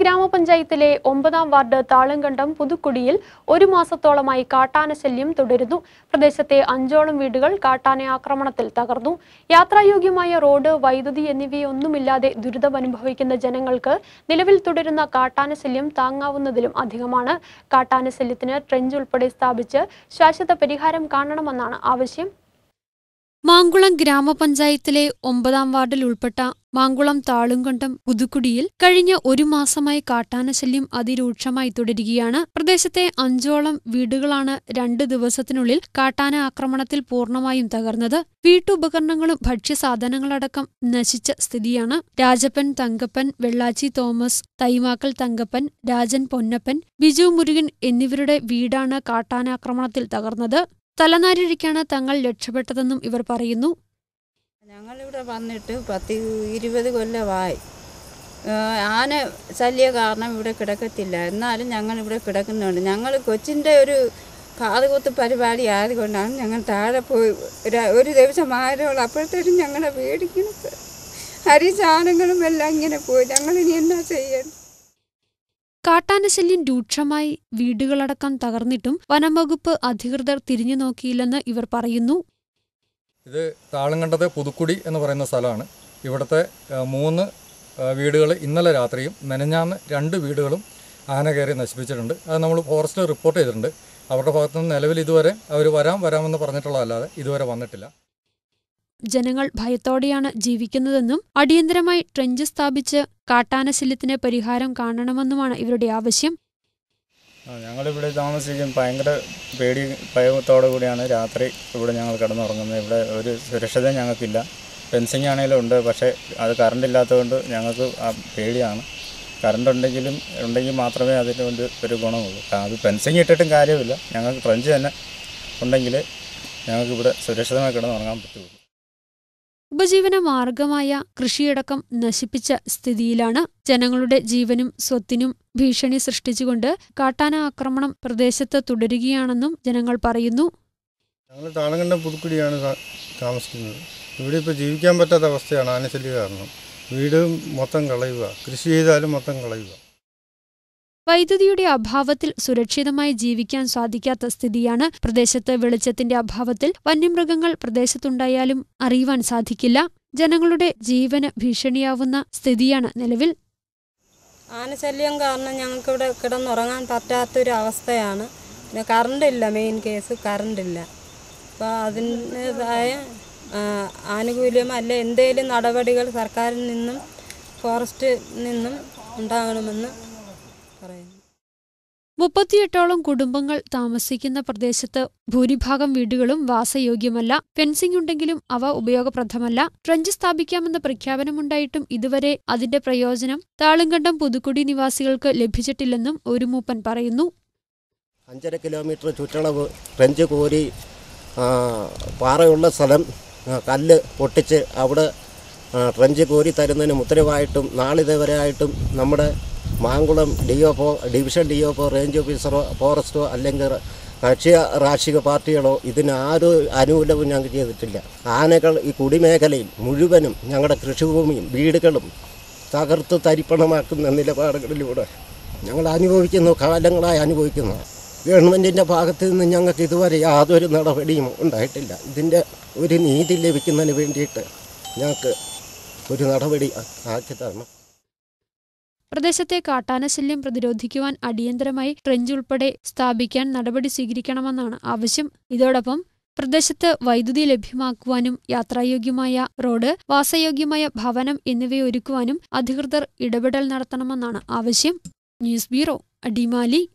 ഗ്രാമപഞ്ചായത്തിലെ ഒമ്പതാം വാർഡ് താളങ്കണ്ടം പുതുക്കുടിയിൽ ഒരു മാസത്തോളമായി കാട്ടാന ശല്യം തുടരുന്നു പ്രദേശത്തെ അഞ്ചോളം വീടുകൾ കാട്ടാന ആക്രമണത്തിൽ തകർന്നു യാത്രായോഗ്യമായ റോഡ് വൈദ്യുതി എന്നിവയൊന്നുമില്ലാതെ ദുരിതമനുഭവിക്കുന്ന ജനങ്ങൾക്ക് നിലവിൽ തുടരുന്ന കാട്ടാന ശല്യം താങ്ങാവുന്നതിലും അധികമാണ് കാട്ടാന ശല്യത്തിന് ട്രെഞ്ച് ഉൾപ്പെടെ സ്ഥാപിച്ച് ശാശ്വത പരിഹാരം കാണണമെന്നാണ് ആവശ്യം മാങ്കുളം ഗ്രാമപഞ്ചായത്തിലെ ഒമ്പതാം വാർഡിൽ ഉൾപ്പെട്ട മാങ്കുളം താളുംകണ്ടം പുതുക്കുടിയിൽ കഴിഞ്ഞ ഒരു മാസമായി കാട്ടാനശല്യം അതിരൂക്ഷമായി തുടരുകയാണ് പ്രദേശത്തെ അഞ്ചോളം വീടുകളാണ് രണ്ട് ദിവസത്തിനുള്ളിൽ കാട്ടാന ആക്രമണത്തിൽ പൂർണ്ണമായും തകർന്നത് വീട്ടുപകരണങ്ങളും ഭക്ഷ്യസാധനങ്ങളടക്കം നശിച്ച സ്ഥിതിയാണ് രാജപ്പൻ തങ്കപ്പൻ വെള്ളാച്ചി തോമസ് തൈമാക്കൽ തങ്കപ്പൻ രാജൻ പൊന്നപ്പൻ ബിജു മുരുകൻ എന്നിവരുടെ വീടാണ് കാട്ടാനാക്രമണത്തിൽ തകർന്നത് തലനാരിഴയ്ക്കാണ് തങ്ങൾ രക്ഷപ്പെട്ടതെന്നും ഇവർ പറയുന്നു ഞങ്ങളിവിടെ വന്നിട്ട് പത്ത് ഇരുപത് കൊല്ലമായി ഏഹ് ആന ശല്യ കാരണം ഇവിടെ കിടക്കത്തില്ല എന്നാലും ഞങ്ങൾ ഇവിടെ കിടക്കുന്നുണ്ട് ഞങ്ങൾ കൊച്ചിൻ്റെ ഒരു കാതുകുത്ത് പരിപാടി ആയതുകൊണ്ടാണ് ഞങ്ങൾ താഴെ പോയി ഒരു- ഒരു ദിവസം ആരോളം അപ്പോഴത്തേക്കും ഞങ്ങളെ പേടിക്കുന്നത് അരി സാധനങ്ങളും എല്ലാം ഇങ്ങനെ പോയി ഞങ്ങളിനി എന്നാ ചെയ്യണം കാട്ടാനശല്യം രൂക്ഷമായി വീടുകളടക്കം തകർന്നിട്ടും വനംവകുപ്പ് അധികൃതർ തിരിഞ്ഞു നോക്കിയില്ലെന്ന് ഇവർ പറയുന്നു ഇത് താളങ്കണ്ടത്തെ പുതുക്കുടി എന്ന് പറയുന്ന സ്ഥലമാണ് ഇവിടുത്തെ ആ, മൂന്ന് വീടുകൾ ഇന്നലെ രാത്രിയും മെനഞ്ഞാന്ന് രണ്ട് വീടുകളും ആന കയറി നശിപ്പിച്ചിട്ടുണ്ട് അത് നമ്മൾ ഫോറസ്റ്റിൽ റിപ്പോർട്ട് ചെയ്തിട്ടുണ്ട് അവരുടെ ഭാഗത്തു നിന്ന് നിലവിൽ ഇതുവരെ അവർ വരാം വരാമെന്ന് പറഞ്ഞിട്ടുള്ളതല്ലാതെ ഇതുവരെ വന്നിട്ടില്ല ജനങ്ങൾ ഭയത്തോടെയാണ് ജീവിക്കുന്നതെന്നും അടിയന്തരമായി ട്രെഞ്ച് സ്ഥാപിച്ച് കാട്ടാനശല്യത്തിന് പരിഹാരം കാണണമെന്നുമാണ് ഇവരുടെ ആവശ്യം ആ, ഞങ്ങളിവിടെ താമസിക്കും ഭയങ്കര പേടി ഭയത്തോടു കൂടിയാണ് രാത്രി ഇവിടെ ഞങ്ങൾ കിടന്നുറങ്ങുന്നത് ഇവിടെ ഒരു സുരക്ഷിത ഞങ്ങൾക്കില്ല ഫെൻസിങ് ആണെങ്കിലും ഉണ്ട് പക്ഷേ അത് കറണ്ട് ഇല്ലാത്തതുകൊണ്ട് ഞങ്ങൾക്ക് ആ പേടിയാണ് കറണ്ട് ഉണ്ടെങ്കിലും ഉണ്ടെങ്കിൽ മാത്രമേ അതിന് ഒരു ഒരു ഗുണമുള്ളൂ ആ, അത് ഫെൻസിങ് ഇട്ടിട്ടും കാര്യമില്ല ഞങ്ങൾക്ക് ട്രഞ്ച് തന്നെ ഉണ്ടെങ്കിൽ ഞങ്ങൾക്ക് ഇവിടെ സുരക്ഷിതമായി കിടന്നുറങ്ങാൻ പറ്റുള്ളൂ ഉപജീവന മാർഗമായ കൃഷിയടക്കം നശിപ്പിച്ച സ്ഥിതിയിലാണ് ജനങ്ങളുടെ ജീവനും സ്വത്തിനും ഭീഷണി സൃഷ്ടിച്ചുകൊണ്ട് കാട്ടാന ആക്രമണം പ്രദേശത്ത് തുടരുകയാണെന്നും ജനങ്ങൾ പറയുന്നു ഞങ്ങൾ താളങ്കണ്ടം പുതുക്കുടിയാണ് താ- താമസിക്കുന്നത് ഇവിടെ ഇപ്പോൾ ജീവിക്കാൻ പറ്റാത്ത അവസ്ഥയാണ് ആനശല്യ കാരണം വീട് മൊത്തം കളയുക കൃഷി ചെയ്താലും മൊത്തം കളയുക വൈദ്യുതിയുടെ അഭാവത്തിൽ സുരക്ഷിതമായി ജീവിക്കാൻ സാധിക്കാത്ത സ്ഥിതിയാണ് പ്രദേശത്ത് വെളിച്ചത്തിന്റെ അഭാവത്തിൽ വന്യമൃഗങ്ങൾ പ്രദേശത്തുണ്ടായാലും അറിയുവാൻ സാധിക്കില്ല ജനങ്ങളുടെ ജീവന് ഭീഷണിയാവുന്ന സ്ഥിതിയാണ് നിലവിൽ ആനശല്യം കാരണം ഞങ്ങൾക്കിവിടെ കിടന്നുറങ്ങാൻ പറ്റാത്തൊരു അവസ്ഥയാണ് പിന്നെ കറണ്ടില്ല മെയിൻ കേസ് കറണ്ടില്ല അപ്പോൾ അതിൻ്റെതായ ആ, ആനുകൂല്യം അല്ല എന്തെങ്കിലും നടപടികൾ സർക്കാരിൽ നിന്നും ഫോറസ്റ്റിൽ നിന്നും ഉണ്ടാകണമെന്ന് പറയുന്നു മുപ്പത്തിയെട്ടോളം കുടുംബങ്ങൾ താമസിക്കുന്ന പ്രദേശത്ത് ഭൂരിഭാഗം വീടുകളും വാസയോഗ്യമല്ല ഫെൻസിംഗ് ഉണ്ടെങ്കിലും അവ ഉപയോഗപ്രദമല്ല ട്രഞ്ച് സ്ഥാപിക്കാമെന്ന പ്രഖ്യാപനമുണ്ടായിട്ടും ഇതുവരെ അതിന്റെ പ്രയോജനം താളുംകണ്ടം പുതുക്കുടി നിവാസികൾക്ക് ലഭിച്ചിട്ടില്ലെന്നും ഒരു മൂപ്പൻ പറയുന്നു അഞ്ചര കിലോമീറ്റർ ചുറ്റളവ് ട്രെഞ്ച് കോരി ആ, പാറയുള്ള സ്ഥലം ആ, കല്ല് പൊട്ടിച്ച് അവിടെ ആ, ട്രെഞ്ച് കോരി തരുന്നതിന് ഉത്തരവായിട്ടും നാളിതുവരെയായിട്ടും നമ്മുടെ മാങ്കുളം ഡി ഒ പോ ഡിവിഷൻ ഡി ഒ പോ റേഞ്ച് ഓഫീസറോ ഫോറസ്റ്റോ അല്ലെങ്കിൽ രാഷ്ട്രീയ രാഷ്ട്രീയ പാർട്ടികളോ ഇതിന് ആരും അനുകൂലവും ഞങ്ങൾക്ക് ചെയ്തിട്ടില്ല ആനകൾ ഈ കുടിമേഖലയിൽ മുഴുവനും ഞങ്ങളുടെ കൃഷിഭൂമിയും വീടുകളും തകർത്ത് തരിപ്പണമാക്കുന്ന നിലപാടുകളിലൂടെ ഞങ്ങൾ അനുഭവിക്കുന്നു കാലങ്ങളായി അനുഭവിക്കുന്നു ഗവൺമെൻറ്റിൻ്റെ ഭാഗത്ത് നിന്ന് ഞങ്ങൾക്ക് ഇതുവരെ യാതൊരു നടപടിയും ഉണ്ടായിട്ടില്ല ഇതിൻ്റെ ഒരു നീതി ലഭിക്കുന്നതിന് വേണ്ടിയിട്ട് ഞങ്ങൾക്ക് ഒരു നടപടി ആക്കി തരണം പ്രദേശത്തെ കാട്ടാനശല്യം പ്രതിരോധിക്കുവാൻ അടിയന്തരമായി ട്രെഞ്ച് ഉൾപ്പെടെ സ്ഥാപിക്കാൻ നടപടി സ്വീകരിക്കണമെന്നാണ് ആവശ്യം ഇതോടൊപ്പം പ്രദേശത്ത് വൈദ്യുതി ലഭ്യമാക്കുവാനും യാത്രായോഗ്യമായ റോഡ് വാസയോഗ്യമായ ഭവനം എന്നിവയൊരുക്കുവാനും അധികൃതർ ഇടപെടൽ നടത്തണമെന്നാണ് ആവശ്യം ന്യൂസ് ബ്യൂറോ അടിമാലി